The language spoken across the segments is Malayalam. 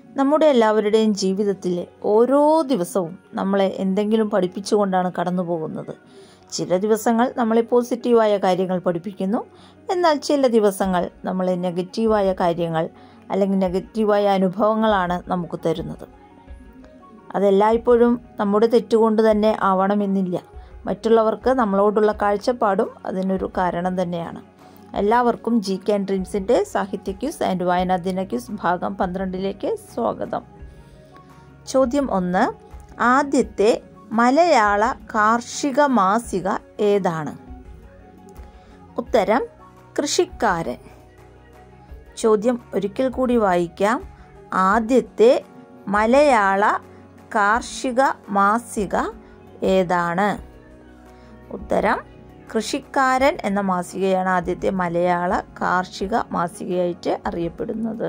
നമ്മുടെ എല്ലാവരുടെയും ജീവിതത്തിലെ ഓരോ ദിവസവും നമ്മളെ എന്തെങ്കിലും പഠിപ്പിച്ചുകൊണ്ടാണ് കടന്നു പോകുന്നത് ചില ദിവസങ്ങൾ നമ്മളെ പോസിറ്റീവായ കാര്യങ്ങൾ പഠിപ്പിക്കുന്നു എന്നാൽ ചില ദിവസങ്ങൾ നമ്മളെ നെഗറ്റീവായ കാര്യങ്ങൾ അല്ലെങ്കിൽ നെഗറ്റീവായ അനുഭവങ്ങളാണ് നമുക്ക് തരുന്നത് അതെല്ലായ്പ്പോഴും നമ്മുടെ തെറ്റുകൊണ്ട് തന്നെ ആവണമെന്നില്ല മറ്റുള്ളവർക്ക് നമ്മളോടുള്ള കാഴ്ചപ്പാടും അതിനൊരു കാരണം തന്നെയാണ് എല്ലാവർക്കും ജി ക്യാൻ ഡ്രീംസിൻ്റെ സാഹിത്യ ക്യൂസ് ആൻഡ് വായനാ ദിന ക്യൂസ് ഭാഗം പന്ത്രണ്ടിലേക്ക് സ്വാഗതം ചോദ്യം ഒന്ന് ആദ്യത്തെ മലയാള കാർഷിക മാസിക ഏതാണ് ഉത്തരം കൃഷിക്കാരൻ ചോദ്യം ഒരിക്കൽ കൂടി വായിക്കാം ആദ്യത്തെ മലയാള കാർഷിക മാസിക ഏതാണ് ഉത്തരം കൃഷിക്കാരൻ എന്ന മാസികയാണ് ആദ്യത്തെ മലയാള കാർഷിക മാസികയായിട്ട് അറിയപ്പെടുന്നത്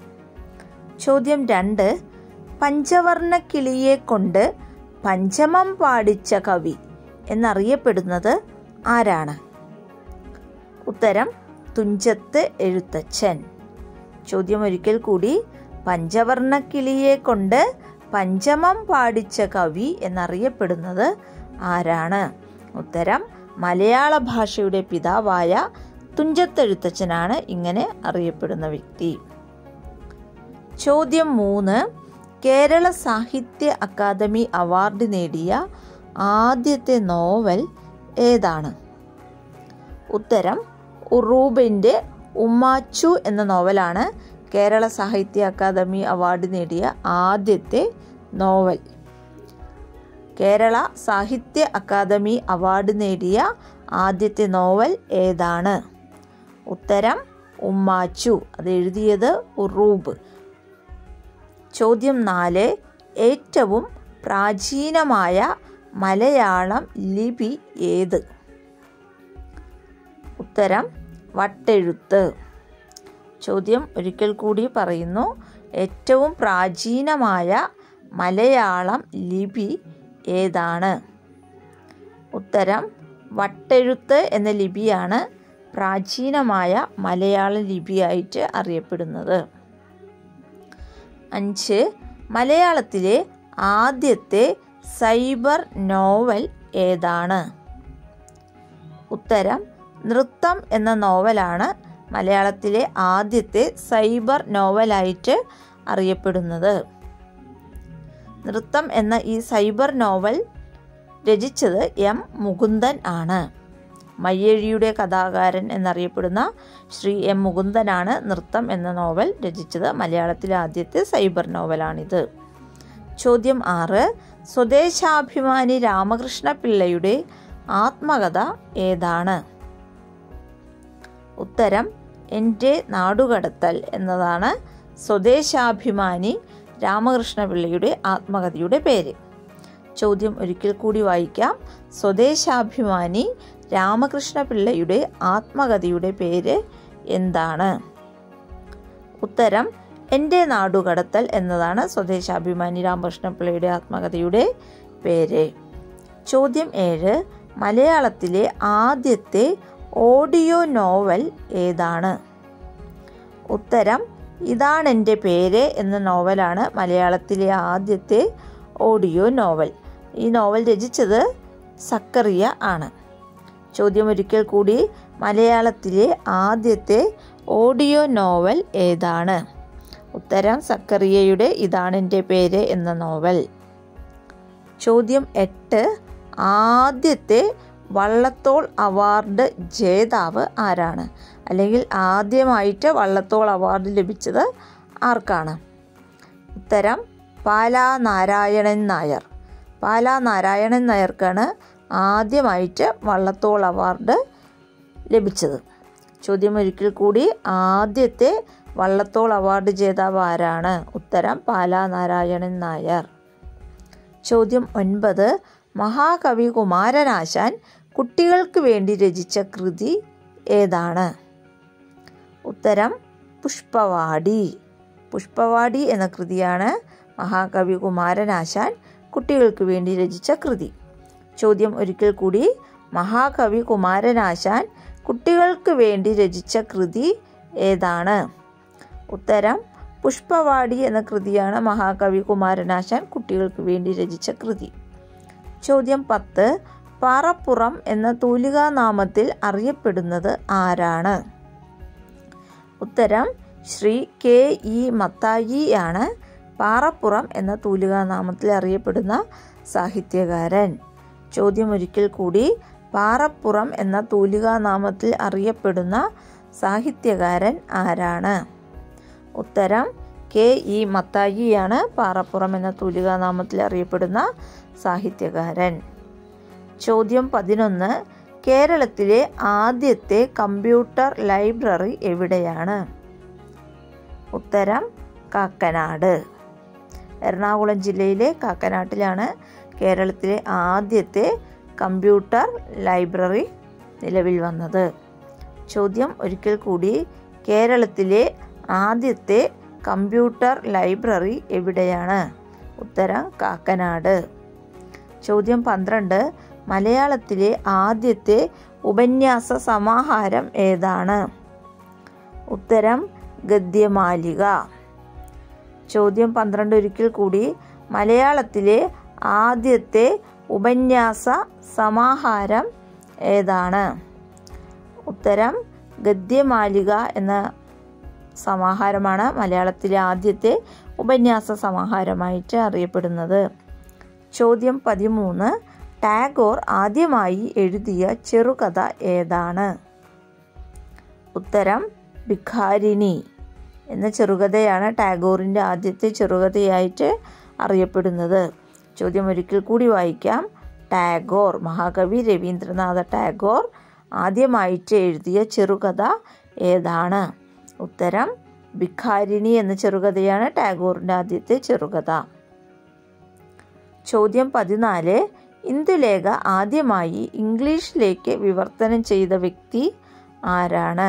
ചോദ്യം രണ്ട് പഞ്ചവർണ്ണ കിളിയെ കൊണ്ട് പഞ്ചമം പാടിച്ച കവി എന്നറിയപ്പെടുന്നത് ആരാണ് ഉത്തരം തുഞ്ചത്ത് എഴുത്തച്ഛൻ ചോദ്യം ഒരിക്കൽ കൂടി പഞ്ചവർണ്ണ കിളിയെ കൊണ്ട് പഞ്ചമം പാടിച്ച കവി എന്നറിയപ്പെടുന്നത് ആരാണ് ഉത്തരം മലയാള ഭാഷയുടെ പിതാവായ തുഞ്ചത്തെഴുത്തച്ഛനാണ് ഇങ്ങനെ അറിയപ്പെടുന്ന വ്യക്തി ചോദ്യം മൂന്ന് കേരള സാഹിത്യ അക്കാദമി അവാർഡ് നേടിയ ആദ്യത്തെ നോവൽ ഏതാണ് ഉത്തരം ഉറൂബിൻ്റെ ഉമ്മാച്ചു എന്ന നോവലാണ് കേരള സാഹിത്യ അക്കാദമി അവാർഡ് നേടിയ ആദ്യത്തെ നോവൽ കേരള സാഹിത്യ അക്കാദമി അവാർഡ് നേടിയ ആദ്യത്തെ നോവൽ ഏതാണ് ഉത്തരം ഉമ്മാച്ചു അത് എഴുതിയത് ഉറൂബ് ചോദ്യം നാല് ഏറ്റവും പ്രാചീനമായ മലയാളം ലിപി ഏത് ഉത്തരം വട്ടെഴുത്ത് ചോദ്യം ഒരിക്കൽ കൂടി പറയുന്നു ഏറ്റവും പ്രാചീനമായ മലയാളം ലിപി ഏതാണ് ഉത്തരം വട്ടെഴുത്ത് എന്ന ലിപിയാണ് പ്രാചീനമായ മലയാള ലിപിയായിട്ട് അറിയപ്പെടുന്നത് അഞ്ച് മലയാളത്തിലെ ആദ്യത്തെ സൈബർ നോവൽ ഏതാണ് ഉത്തരം നൃത്തം എന്ന നോവലാണ് മലയാളത്തിലെ ആദ്യത്തെ സൈബർ നോവലായിട്ട് അറിയപ്പെടുന്നത് നൃത്തം എന്ന ഈ സൈബർ നോവൽ രചിച്ചത് എം മുകുന്ദൻ ആണ് മയ്യഴിയുടെ കഥാകാരൻ എന്നറിയപ്പെടുന്ന ശ്രീ എം മുകുന്ദനാണ് നൃത്തം എന്ന നോവൽ രചിച്ചത് മലയാളത്തിലെ ആദ്യത്തെ സൈബർ നോവലാണിത് ചോദ്യം ആറ് സ്വദേശാഭിമാനി രാമകൃഷ്ണ പിള്ളയുടെ ആത്മകഥ ഏതാണ് ഉത്തരം എൻ്റെ നാടുകടത്തൽ എന്നതാണ് സ്വദേശാഭിമാനി രാമകൃഷ്ണ പിള്ളയുടെ ആത്മകഥയുടെ പേര് ചോദ്യം ഒരിക്കൽ കൂടി വായിക്കാം സ്വദേശാഭിമാനി രാമകൃഷ്ണ പിള്ളയുടെ ആത്മകഥയുടെ പേര് എന്താണ് ഉത്തരം എൻ്റെ നാടുകടത്തൽ എന്നതാണ് സ്വദേശാഭിമാനി രാമകൃഷ്ണ പിള്ളയുടെ ആത്മകഥയുടെ പേര് ചോദ്യം ഏഴ് മലയാളത്തിലെ ആദ്യത്തെ ഓഡിയോ നോവൽ ഏതാണ് ഉത്തരം ഇതാണ് എൻ്റെ പേര് എന്ന നോവലാണ് മലയാളത്തിലെ ആദ്യത്തെ ഓഡിയോ നോവൽ ഈ നോവൽ രചിച്ചത് സക്കറിയ ആണ് ചോദ്യം ഒരിക്കൽ കൂടി മലയാളത്തിലെ ആദ്യത്തെ ഓഡിയോ നോവൽ ഏതാണ് ഉത്തരം സക്കറിയയുടെ ഇതാണ് എൻ്റെ പേര് എന്ന നോവൽ ചോദ്യം എട്ട് ആദ്യത്തെ വള്ളത്തോൾ അവാർഡ് ജേതാവ് ആരാണ് അല്ലെങ്കിൽ ആദ്യമായിട്ട് വള്ളത്തോൾ അവാർഡ് ലഭിച്ചത് ആർക്കാണ് ഉത്തരം പാലാ നാരായണൻ നായർ പാലാ നാരായണൻ നായർക്കാണ് ആദ്യമായിട്ട് വള്ളത്തോൾ അവാർഡ് ലഭിച്ചത് ചോദ്യം ഒരിക്കൽ കൂടി ആദ്യത്തെ വള്ളത്തോൾ അവാർഡ് ജേതാവ് ആരാണ് ഉത്തരം പാലാ നാരായണൻ നായർ ചോദ്യം ഒൻപത് മഹാകവി കുമാരനാശാൻ കുട്ടികൾക്ക് വേണ്ടി രചിച്ച കൃതി ഏതാണ് ഉത്തരം പുഷ്പവാടി പുഷ്പവാടി എന്ന കൃതിയാണ് മഹാകവി കുമാരനാശാൻ കുട്ടികൾക്ക് വേണ്ടി രചിച്ച കൃതി ചോദ്യം ഒരിക്കൽ കൂടി മഹാകവി കുമാരനാശാൻ കുട്ടികൾക്ക് വേണ്ടി രചിച്ച കൃതി ഏതാണ് ഉത്തരം പുഷ്പവാടി എന്ന കൃതിയാണ് മഹാകവി കുമാരനാശാൻ കുട്ടികൾക്ക് വേണ്ടി രചിച്ച കൃതി ചോദ്യം പത്ത് പാറപ്പുറം എന്ന തൂലികാനാമത്തിൽ അറിയപ്പെടുന്നത് ആരാണ് ഉത്തരം ശ്രീ കെ ഇ മത്തായി ആണ് പാറപ്പുറം എന്ന തൂലികാനാമത്തിൽ അറിയപ്പെടുന്ന സാഹിത്യകാരൻ ചോദ്യം ഒരിക്കൽ കൂടി പാറപ്പുറം എന്ന തൂലികാനാമത്തിൽ അറിയപ്പെടുന്ന സാഹിത്യകാരൻ ആരാണ് ഉത്തരം കെ ഇ മത്തായിയാണ് പാറപ്പുറം എന്ന തൂലികാനാമത്തിൽ അറിയപ്പെടുന്ന സാഹിത്യകാരൻ ചോദ്യം പതിനൊന്ന് കേരളത്തിലെ ആദ്യത്തെ കമ്പ്യൂട്ടർ ലൈബ്രറി എവിടെയാണ് ഉത്തരം കാക്കനാട് എറണാകുളം ജില്ലയിലെ കാക്കനാട്ടിലാണ് കേരളത്തിലെ ആദ്യത്തെ കമ്പ്യൂട്ടർ ലൈബ്രറി നിലവിൽ വന്നത് ചോദ്യം ഒരിക്കൽ കൂടി കേരളത്തിലെ ആദ്യത്തെ കമ്പ്യൂട്ടർ ലൈബ്രറി എവിടെയാണ് ഉത്തരം കാക്കനാട് ചോദ്യം പന്ത്രണ്ട് മലയാളത്തിലെ ആദ്യത്തെ ഉപന്യാസ സമാഹാരം ഏതാണ് ഉത്തരം ഗദ്യമാലിക ചോദ്യം പന്ത്രണ്ട് ഒരിക്കൽ കൂടി മലയാളത്തിലെ ആദ്യത്തെ ഉപന്യാസ സമാഹാരം ഏതാണ് ഉത്തരം ഗദ്യമാലിക എന്ന സമാഹാരമാണ് മലയാളത്തിലെ ആദ്യത്തെ ഉപന്യാസ സമാഹാരമായിട്ട് അറിയപ്പെടുന്നത് ചോദ്യം പതിമൂന്ന് ടാഗോർ ആദ്യമായി എഴുതിയ ചെറുകഥ ഏതാണ് ഉത്തരം ഭിഖാരിണി എന്ന ചെറുകഥയാണ് ടാഗോറിൻ്റെ ആദ്യത്തെ ചെറുകഥയായിട്ട് അറിയപ്പെടുന്നത് ചോദ്യം ഒരിക്കൽ കൂടി വായിക്കാം ടാഗോർ മഹാകവി രവീന്ദ്രനാഥ ടാഗോർ ആദ്യമായിട്ട് എഴുതിയ ചെറുകഥ ഏതാണ് ഉത്തരം ഭിഖാരിണി എന്ന ചെറുകഥയാണ് ടാഗോറിൻ്റെ ആദ്യത്തെ ചെറുകഥ ചോദ്യം പതിനാല് ഇന്ദുലേഖ ആദ്യമായി ഇംഗ്ലീഷിലേക്ക് വിവർത്തനം ചെയ്ത വ്യക്തി ആരാണ്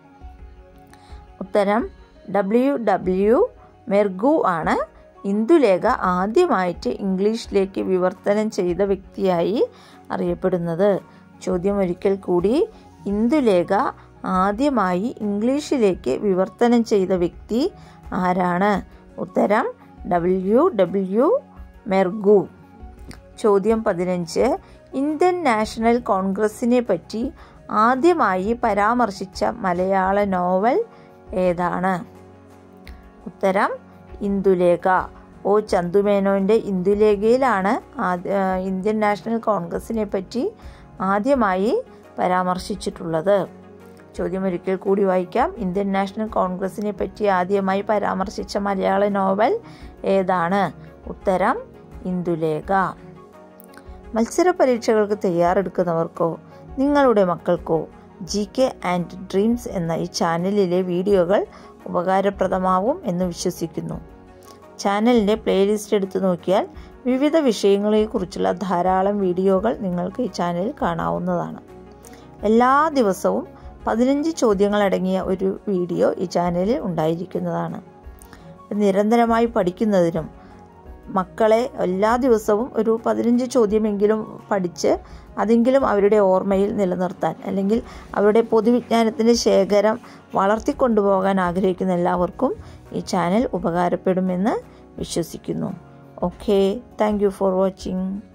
ഉത്തരം ഡബ്ല്യു ഡബ്ല്യു മെർഗു ആണ് ഇന്ദുലേഖ ആദ്യമായിട്ട് ഇംഗ്ലീഷിലേക്ക് വിവർത്തനം ചെയ്ത വ്യക്തിയായി അറിയപ്പെടുന്നത് ചോദ്യം ഒരിക്കൽ കൂടി ഇന്ദുലേഖ ആദ്യമായി ഇംഗ്ലീഷിലേക്ക് വിവർത്തനം ചെയ്ത വ്യക്തി ആരാണ് ഉത്തരം ഡബ്ല്യു ഡബ്ല്യു മെർഗു ചോദ്യം പതിനഞ്ച് ഇന്ത്യൻ നാഷണൽ കോൺഗ്രസിനെ പറ്റി ആദ്യമായി പരാമർശിച്ച മലയാള നോവൽ ഏതാണ് ഉത്തരം ഇന്ദുലേഖ ഒ ചന്തുമേനോൻ്റെ ഇന്ദുലേഖയിലാണ് ആദ്യ ഇന്ത്യൻ നാഷണൽ കോൺഗ്രസിനെ പറ്റി ആദ്യമായി പരാമർശിച്ചിട്ടുള്ളത് ചോദ്യം ഒരിക്കൽ കൂടി വായിക്കാം ഇന്ത്യൻ നാഷണൽ കോൺഗ്രസിനെ പറ്റി ആദ്യമായി പരാമർശിച്ച മലയാള നോവൽ ഏതാണ് ഉത്തരം ഇന്ദുലേഖ മത്സര പരീക്ഷകൾക്ക് തയ്യാറെടുക്കുന്നവർക്കോ നിങ്ങളുടെ മക്കൾക്കോ ജി കെ ആൻഡ് ഡ്രീംസ് എന്ന ഈ ചാനലിലെ വീഡിയോകൾ ഉപകാരപ്രദമാവും എന്ന് വിശ്വസിക്കുന്നു ചാനലിൻ്റെ പ്ലേലിസ്റ്റ് എടുത്തു നോക്കിയാൽ വിവിധ വിഷയങ്ങളെക്കുറിച്ചുള്ള ധാരാളം വീഡിയോകൾ നിങ്ങൾക്ക് ഈ ചാനലിൽ കാണാവുന്നതാണ് എല്ലാ ദിവസവും പതിനഞ്ച് ചോദ്യങ്ങളടങ്ങിയ ഒരു വീഡിയോ ഈ ചാനലിൽ ഉണ്ടായിരിക്കുന്നതാണ് നിരന്തരമായി പഠിക്കുന്നതിനും മക്കളെ എല്ലാ ദിവസവും ഒരു പതിനഞ്ച് ചോദ്യമെങ്കിലും പഠിച്ച് അതെങ്കിലും അവരുടെ ഓർമ്മയിൽ നിലനിർത്താൻ അല്ലെങ്കിൽ അവരുടെ പൊതുവിജ്ഞാനത്തിൻ്റെ ശേഖരം വളർത്തിക്കൊണ്ടുപോകാൻ ആഗ്രഹിക്കുന്ന എല്ലാവർക്കും ഈ ചാനൽ ഉപകാരപ്പെടുമെന്ന് വിശ്വസിക്കുന്നു okay thank you for watching